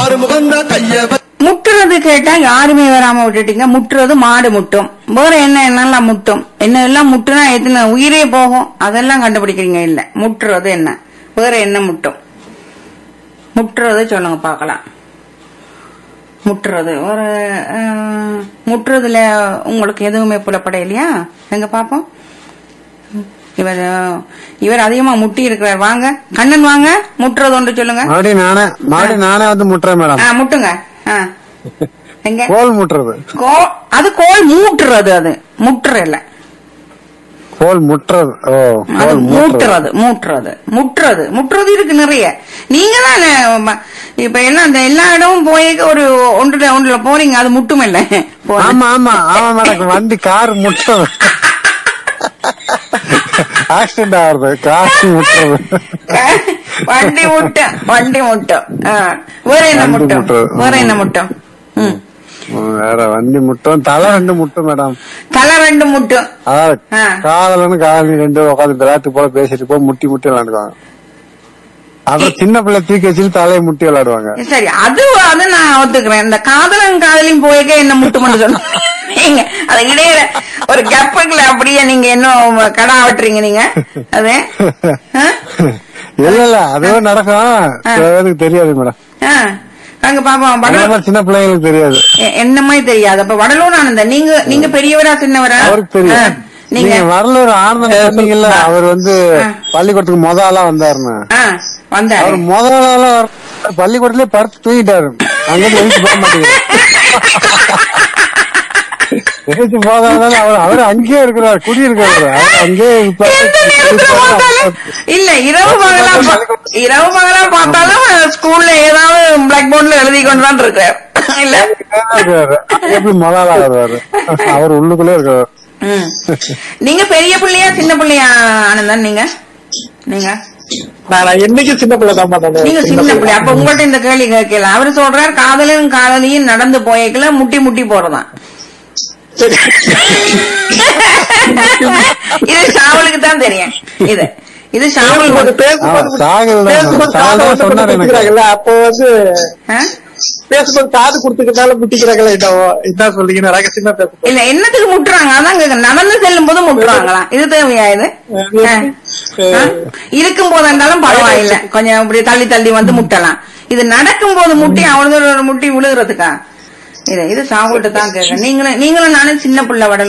ஆறுமுகம் தான் கைய வ- முட்டுறது கேட்டா யாருமே வராம விட்டுட்டீங்க முட்டுறது மாடு முட்டும் வேற என்ன என்னெல்லாம் முட்டும் என்ன எல்லாம் முட்டுனா எத்தனை உயிரே போகும் அதெல்லாம் கண்டுபிடிக்கிறீங்க இல்ல முட்டுறது என்ன வேற என்ன முட்டும் முட்டுறது சொல்லுங்க பார்க்கலாம் முட்டுறது ஒரு அஹ், முட்டுறதுல உங்களுக்கு எதுவுமே புலப்படையிலையா எங்க பாப்போம் இவர் இவர் அதிகமா முட்டி இருக்கிறார் வாங்க கண்ணன் வாங்க முட்டுறது ஒன்று சொல்லுங்க மறுபடியும் நானே மறுபடியும் நானே வந்து முட்டுறேன் மேடம் ஆ, முட்டுங்க ஆ. எங்க கோல் முட்டுறது கோ- அது கோல் மூட்டுறது அது முட்டுற இல்ல கோல் முட்டுறது ஓ அது கோல் முட்டுறது மூட்டுறது மூட்டுறது முட்டுறது முட்டுறது இருக்கு நிறைய நீங்க தான் இப்ப எல்லாம் அந்த எல்லா இடமும் போய் ஒரு ஒன்றுல ஒன்றுல போறீங்க அது முட்டும் இல்ல ஆமா ஆமா ஆமா மேடம் வண்டி கார் முட்டுறது ஆக்சிடென்ட் ஆகுறது கார் முட்டுறது வண்டி முட்டும் வண்டி முட்டும் ஆ. வேற என்ன வண்டி முட்டும் முட்டுறது. வேற என்ன முட்டும் ம். ம், வேற வண்டி முட்டும் தலை ரெண்டு முட்டும் மேடம் தலை ரெண்டு முட்டும் அதாவது ஆ. காதலன்னு காதலி ரெண்டு உட்காந்து விளையாட்டு போல பேசிட்டு போய் முட்டி முட்டி விளையாடுவாங்க அப்புறம் சின்ன பிள்ளை தூக்கி வச்சுட்டு தலையை முட்டி விளையாடுவாங்க சரி அது அது நான் ஒத்துக்கிறேன் இந்த காதலன் காதலியும் போய்க்க என்ன முட்டு மட்டும் சொல்லுங்க நீங்க அது இடையில ஒரு கெப்புக்குள்ள அப்படியே நீங்க இன்னும் கடா வெட்டுறீங்க நீங்க அது ஆ? இல்ல இல்ல அதுவும் நடக்கும் சில பேருக்கு தெரியாது மேடம் ஆ. அங்க பாப்போம் அந்த வடலூர் மாதிரி சின்ன பிள்ளைங்களுக்கு தெரியாது எ- என்னமே தெரியாது அப்ப வடலூர் ஆனந்தன் நீங்க நீங்க பெரியவரா சின்னவரா அவருக்கு ஆ. தெரியும் நீங்க நீங்க வரலூர் ஆனந்தம் சொன்னீங்கல்ல அவர் வந்து ஆ. பள்ளிக்கூடத்துக்கு முத ஆளா வந்தாருன்னு ஆ, வந்தாரு அவர் முத ஆளா பள்ளிக்கூடத்திலே படுத்து தூங்கிட்டாரு அங்க எழுந்து போக மாட்டேங்குது எழுந்து போதாதால அவர் அவர் அங்கேயே இருக்கிறார் குடி இருக்கிறாரு அவர் அங்கேயே இப்ப எந்த நேரத்துல பார்த்தாலும் இல்ல இரவு பகலா பா- இரவு பகலா பார்த்தாலும் ஸ்கூல்ல ஏதாவது பிளாக் போர்ட்ல எழுதி கொண்டு தான் இருக்காரு இல்ல இருக்கிறாரு. எப்படி முத ஆளா வருவாரு அவர் உள்ளுக்குள்ளே இருக்கிறார் ம். நீங்க பெரிய பிள்ளையா சின்ன பிள்ளையா ஆனந்தன் நீங்க நீங்க நான் என்னைக்கு சின்ன பிள்ளை தான் மாட்டேன் நீங்க சின்ன பிள்ளை அப்ப உங்கள்ட்ட இந்த கேள்வி கேட்கல அவரு சொல்றாரு காதலும் காதலியும் நடந்து போய்க்கல முட்டி முட்டி போறதான் இது ஷாவலுக்கு தான் தெரியும் இது இது ஷாவல் ஆ, சாகல் தான் சாகல் தான் சொன்னாரு எனக்கு முட்டிக்கிறாங்கல்ல அப்போ வந்து ஆ? பேசும்போது காது கொடுத்துக்கிறதால முட்டிக்கிறாங்களா என்னவோ என்ன சொல்றீங்க ரகசியமா பேசும்போது இல்ல என்னத்துக்கு முட்டுறாங்க அதான் கேக்குறேன். நடந்து செல்லும் போது முட்டுறாங்களா இது தேவையா இது ஆ. ஆ? இருக்கும் போது இருந்தாலும் பரவாயில்ல கொஞ்சம் இப்படி தள்ளி தள்ளி வந்து முட்டலாம் இது நடக்கும் போது முட்டி அவ்வளவு தூரம் ஒரு முட்டி விழுகிறதுக்கா இது இது சாப்பிட்டு தான் கேட்க நீங்களும் நீங்களும் நானும் சின்ன பிள்ளை வடல்